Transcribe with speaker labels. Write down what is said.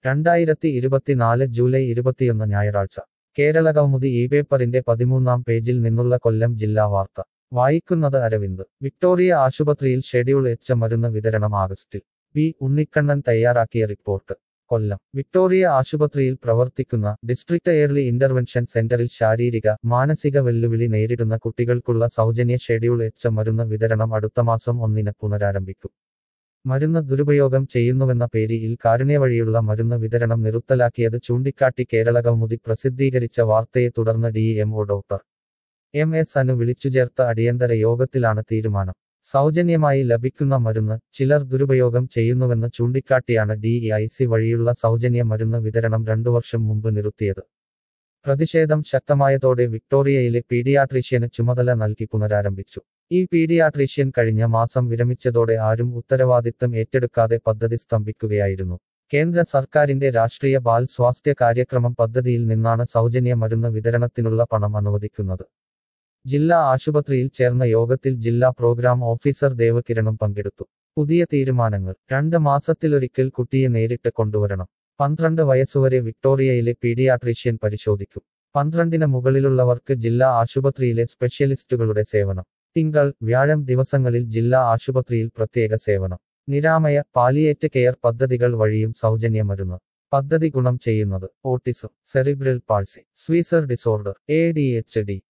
Speaker 1: രണ്ടായിരത്തി ഇരുപത്തിനാല് ജൂലൈ ഇരുപത്തിയൊന്ന് ഞായറാഴ്ച കേരള കൗമുദി ഈ പേപ്പറിന്റെ പതിമൂന്നാം പേജിൽ നിന്നുള്ള കൊല്ലം ജില്ലാ വാർത്ത വായിക്കുന്നത് അരവിന്ദ് വിക്ടോറിയ ആശുപത്രിയിൽ ഷെഡ്യൂൾ എച്ച മരുന്ന് വിതരണം ആഗസ്റ്റിൽ പി ഉണ്ണിക്കണ്ണൻ തയ്യാറാക്കിയ റിപ്പോർട്ട് കൊല്ലം വിക്ടോറിയ ആശുപത്രിയിൽ പ്രവർത്തിക്കുന്ന ഡിസ്ട്രിക്ട് എയർലി ഇന്റർവെൻഷൻ സെന്ററിൽ ശാരീരിക മാനസിക വെല്ലുവിളി നേരിടുന്ന കുട്ടികൾക്കുള്ള സൗജന്യ ഷെഡ്യൂൾ എച്ച മരുന്ന് വിതരണം അടുത്ത മാസം ഒന്നിന് പുനരാരംഭിക്കും മരുന്ന് ദുരുപയോഗം ചെയ്യുന്നുവെന്ന പേരിൽ കാരുണ്യ വഴിയുള്ള മരുന്ന് വിതരണം നിർത്തലാക്കിയത് ചൂണ്ടിക്കാട്ടി കേരള കൗമുദി പ്രസിദ്ധീകരിച്ച വാർത്തയെ തുടർന്ന് D MO doctor M S Anu വിളിച്ചുചേർത്ത അടിയന്തര യോഗത്തിലാണ് തീരുമാനം സൗജന്യമായി ലഭിക്കുന്ന മരുന്ന് ചിലർ ദുരുപയോഗം ചെയ്യുന്നുവെന്ന് ചൂണ്ടിക്കാട്ടിയാണ് ഡി ഐ സി വഴിയുള്ള സൗജന്യ മരുന്ന് വിതരണം രണ്ടു വർഷം മുമ്പ് നിർത്തിയത് പ്രതിഷേധം ശക്തമായതോടെ വിക്ടോറിയയിലെ പീഡിയാട്രീഷ്യന് ചുമതല നൽകി പുനരാരംഭിച്ചു ഈ പീഡിയാട്രീഷ്യൻ കഴിഞ്ഞ മാസം വിരമിച്ചതോടെ ആരും ഉത്തരവാദിത്തം ഏറ്റെടുക്കാതെ പദ്ധതി സ്തംഭിക്കുകയായിരുന്നു കേന്ദ്ര സർക്കാരിന്റെ രാഷ്ട്രീയ ബാൽ സ്വാസ്ഥ്യ കാര്യക്രമം പദ്ധതിയിൽ നിന്നാണ് സൗജന്യ മരുന്ന് വിതരണത്തിനുള്ള പണം അനുവദിക്കുന്നത് ജില്ലാ ആശുപത്രിയിൽ ചേർന്ന യോഗത്തിൽ ജില്ലാ പ്രോഗ്രാം ഓഫീസർ ദേവകിരണും പങ്കെടുത്തു പുതിയ തീരുമാനങ്ങൾ രണ്ട് മാസത്തിലൊരിക്കൽ കുട്ടിയെ നേരിട്ട് കൊണ്ടുവരണം പന്ത്രണ്ട് വയസ്സുവരെ വിക്ടോറിയയിലെ പീഡിയാട്രീഷ്യൻ പരിശോധിക്കും പന്ത്രണ്ടിന് മുകളിലുള്ളവർക്ക് ജില്ലാ ആശുപത്രിയിലെ സ്പെഷ്യലിസ്റ്റുകളുടെ സേവനം തിങ്കൾ വ്യാഴം ദിവസങ്ങളിൽ ജില്ലാ ആശുപത്രിയിൽ പ്രത്യേക സേവനം നിരാമയ പാലിയേറ്റ് കെയർ പദ്ധതികൾ വഴിയും സൗജന്യ മരുന്ന് പദ്ധതി ഗുണം ചെയ്യുന്നത് autism cerebral palsy seizure disorder A D H D